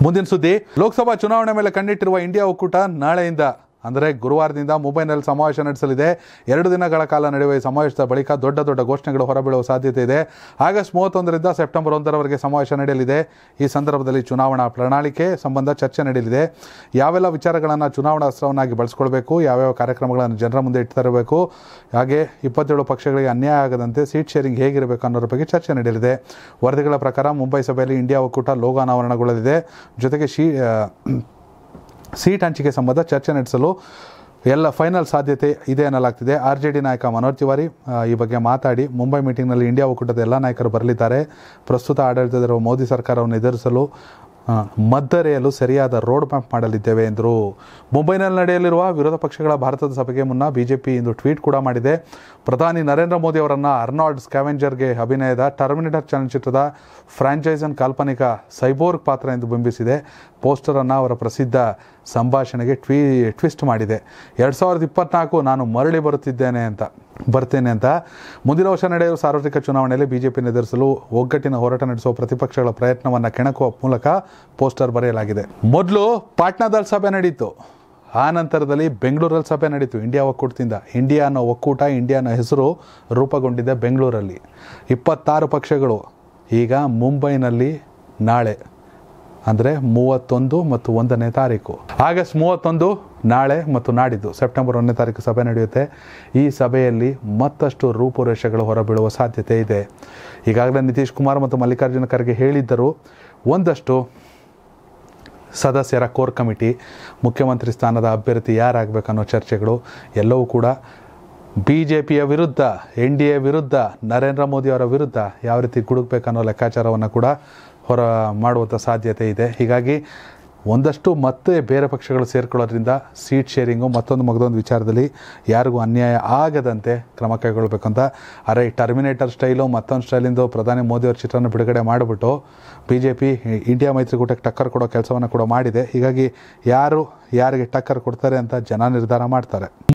ಮುಂದಿನ ಸುದ್ದಿ ಲೋಕಸಭಾ ಚುನಾವಣೆ ಮೇಲೆ ಕಣ್ಣಿಟ್ಟಿರುವ ಇಂಡಿಯಾ ಒಕ್ಕೂಟ ನಾಳೆಯಿಂದ ಅಂದರೆ ಗುರುವಾರದಿಂದ ಮುಂಬೈನಲ್ಲಿ ಸಮಾವೇಶ ನಡೆಸಲಿದೆ ಎರಡು ದಿನಗಳ ಕಾಲ ನಡೆಯುವ ಈ ಸಮಾವೇಶದ ಬಳಿಕ ದೊಡ್ಡ ದೊಡ್ಡ ಘೋಷಣೆಗಳು ಹೊರಬೀಳುವ ಸಾಧ್ಯತೆ ಇದೆ ಆಗಸ್ಟ್ ಮೂವತ್ತೊಂದರಿಂದ ಸೆಪ್ಟೆಂಬರ್ ಒಂದರವರೆಗೆ ಸಮಾವೇಶ ನಡೆಯಲಿದೆ ಈ ಸಂದರ್ಭದಲ್ಲಿ ಚುನಾವಣಾ ಪ್ರಣಾಳಿಕೆ ಸಂಬಂಧ ಚರ್ಚೆ ನಡೆಯಲಿದೆ ಯಾವೆಲ್ಲ ವಿಚಾರಗಳನ್ನು ಚುನಾವಣಾ ಅಸ್ತ್ರವನ್ನಾಗಿ ಬಳಸ್ಕೊಳ್ಬೇಕು ಯಾವ್ಯಾವ ಕಾರ್ಯಕ್ರಮಗಳನ್ನು ಜನರ ಮುಂದೆ ಇಟ್ಟು ತರಬೇಕು ಹಾಗೆ ಇಪ್ಪತ್ತೇಳು ಪಕ್ಷಗಳಿಗೆ ಅನ್ಯಾಯ ಆಗದಂತೆ ಸೀಟ್ ಶೇರಿಂಗ್ ಹೇಗಿರಬೇಕು ಅನ್ನೋದ್ರ ಬಗ್ಗೆ ಚರ್ಚೆ ನಡೆಯಲಿದೆ ವರದಿಗಳ ಪ್ರಕಾರ ಮುಂಬೈ ಸಭೆಯಲ್ಲಿ ಇಂಡಿಯಾ ಒಕ್ಕೂಟ ಲೋಗೋ ಅನಾವರಣಗೊಳ್ಳಲಿದೆ ಜೊತೆಗೆ ಶೀ ಆ, ಸೀಟ್ ಹಂಚಿಕೆ ಸಂಬಂಧ ಚರ್ಚೆ ನಡೆಸಲು ಎಲ್ಲ ಫೈನಲ್ ಸಾಧ್ಯತೆ ಇದೆ ಎನ್ನಲಾಗ್ತಿದೆ ಆರ್ ಜೆ ಡಿ ನಾಯಕ ಮನೋಜ್ ತಿವಾರಿ ಆ, ಈ ಬಗ್ಗೆ ಮಾತಾಡಿ ಮುಂಬೈ ಮೀಟಿಂಗ್ನಲ್ಲಿ ಇಂಡಿಯಾ ಒಕ್ಕೂಟದ ಎಲ್ಲ ನಾಯಕರು ಬರಲಿದ್ದಾರೆ ಪ್ರಸ್ತುತ ಆಡಳಿತದಲ್ಲಿರುವ ಮೋದಿ ಸರ್ಕಾರವನ್ನು ಎದುರಿಸಲು ಆ, ಮದ್ದರೆಯಲು ಸರಿಯಾದ ರೋಡ್ ಮ್ಯಾಪ್ ಮಾಡಲಿದ್ದೇವೆ ಎಂದರು ಮುಂಬೈನಲ್ಲಿ ನಡೆಯಲಿರುವ ವಿರೋಧ ಪಕ್ಷಗಳ ಭಾರತದ ಸಭೆಗೆ ಮುನ್ನ ಬಿಜೆಪಿ ಇಂದು ಟ್ವೀಟ್ ಕೂಡ ಮಾಡಿದೆ ಪ್ರಧಾನಿ ನರೇಂದ್ರ ಮೋದಿ ಅವರನ್ನು ಅರ್ನಾಲ್ಡ್ ಸ್ಕ್ಯಾವೆಂಜರ್ಗೆ ಅಭಿನಯದ ಟರ್ಮಿನೇಟರ್ ಚಲನಚಿತ್ರದ ಫ್ರಾಂಚೈಸನ್ ಕಾಲ್ಪನಿಕ ಸೈಬೋರ್ಗ್ ಪಾತ್ರ ಎಂದು ಬಿಂಬಿಸಿದೆ ಪೋಸ್ಟರನ್ನು ಅವರ ಪ್ರಸಿದ್ಧ ಸಂಭಾಷಣೆಗೆ ಟ್ವೀ ಟ್ವಿಸ್ಟ್ ಮಾಡಿದೆ ಎರಡು ಸಾವಿರದ ಇಪ್ಪತ್ನಾಲ್ಕು ನಾನು ಮರಳಿ ಬರುತ್ತಿದ್ದೇನೆ ಅಂತ ಬರ್ತೇನೆ ಅಂತ ಮುಂದಿನ ವರ್ಷ ನಡೆಯುವ ಸಾರ್ವತ್ರಿಕ ಚುನಾವಣೆಯಲ್ಲಿ ಬಿಜೆಪಿ ಎದುರಿಸಲು ಒಗ್ಗಟ್ಟಿನ ಹೋರಾಟ ನಡೆಸುವ ಪ್ರತಿಪಕ್ಷಗಳ ಪ್ರಯತ್ನವನ್ನು ಕೆಣಕುವ ಮೂಲಕ ಪೋಸ್ಟರ್ ಬರೆಯಲಾಗಿದೆ ಮೊದಲು ಪಾಟ್ನಾದಲ್ಲಿ ಸಭೆ ನಡೀತು ಆ ನಂತರದಲ್ಲಿ ಬೆಂಗಳೂರಲ್ಲಿ ಸಭೆ ನಡೀತು ಇಂಡಿಯಾ ಒಕ್ಕೂಟದಿಂದ ಇಂಡಿಯಾ ಅನ್ನೋ ಒಕ್ಕೂಟ ಇಂಡಿಯಾ ಅನ್ನೋ ಹೆಸರು ರೂಪುಗೊಂಡಿದೆ ಬೆಂಗಳೂರಲ್ಲಿ ಇಪ್ಪತ್ತಾರು ಪಕ್ಷಗಳು ಈಗ ಮುಂಬೈನಲ್ಲಿ ನಾಳೆ ಅಂದರೆ ಮೂವತ್ತೊಂದು ಮತ್ತು ಒಂದನೇ ತಾರೀಕು ಆಗಸ್ಟ್ ಮೂವತ್ತೊಂದು ನಾಳೆ ಮತ್ತು ನಾಡಿದ್ದು ಸೆಪ್ಟೆಂಬರ್ ಒಂದನೇ ತಾರೀಕು ಸಭೆ ನಡೆಯುತ್ತೆ ಈ ಸಭೆಯಲ್ಲಿ ಮತ್ತಷ್ಟು ರೂಪುರೇಷೆಗಳು ಹೊರಬೀಳುವ ಸಾಧ್ಯತೆ ಇದೆ ಈಗಾಗಲೇ ನಿತೀಶ್ ಕುಮಾರ್ ಮತ್ತು ಮಲ್ಲಿಕಾರ್ಜುನ ಖರ್ಗೆ ಹೇಳಿದ್ದರು ಒಂದಷ್ಟು ಸದಸ್ಯರ ಕೋರ್ ಕಮಿಟಿ ಮುಖ್ಯಮಂತ್ರಿ ಸ್ಥಾನದ ಅಭ್ಯರ್ಥಿ ಯಾರಾಗಬೇಕನ್ನೋ ಚರ್ಚೆಗಳು ಎಲ್ಲವೂ ಕೂಡ ಬಿ ಜೆ ಪಿಯ ವಿರುದ್ಧ ಎನ್ ಡಿ ಎ ವಿರುದ್ಧ ನರೇಂದ್ರ ಮೋದಿಯವರ ವಿರುದ್ಧ ಯಾವ ರೀತಿ ಗುಡುಕಬೇಕನ್ನೋ ಲೆಕ್ಕಾಚಾರವನ್ನು ಕೂಡ ಹೊರ ಮಾಡುವಂಥ ಸಾಧ್ಯತೆ ಇದೆ ಹೀಗಾಗಿ ಒಂದಷ್ಟು ಮತ್ತೆ ಬೇರೆ ಪಕ್ಷಗಳು ಸೇರ್ಕೊಳ್ಳೋದ್ರಿಂದ ಸೀಟ್ ಶೇರಿಂಗು ಮತ್ತೊಂದು ಮಗದೊಂದು ವಿಚಾರದಲ್ಲಿ ಯಾರಿಗೂ ಅನ್ಯಾಯ ಆಗದಂತೆ ಕ್ರಮ ಕೈಗೊಳ್ಳಬೇಕಂತ ಅರೆ ಈ ಟರ್ಮಿನೇಟರ್ ಸ್ಟೈಲು ಮತ್ತೊಂದು ಸ್ಟೈಲಿಂದು ಪ್ರಧಾನಿ ಮೋದಿಯವರ ಚಿತ್ರನ ಬಿಡುಗಡೆ ಮಾಡಿಬಿಟ್ಟು ಬಿ ಜೆ ಪಿ ಇಂಡಿಯಾ ಮೈತ್ರಿಕೂಟಕ್ಕೆ ಟಕ್ಕರ್ ಕೊಡೋ ಕೆಲಸವನ್ನು ಕೂಡ ಮಾಡಿದೆ ಹೀಗಾಗಿ ಯಾರು ಯಾರಿಗೆ ಟಕ್ಕರ್ ಕೊಡ್ತಾರೆ ಅಂತ ಜನ ನಿರ್ಧಾರ ಮಾಡ್ತಾರೆ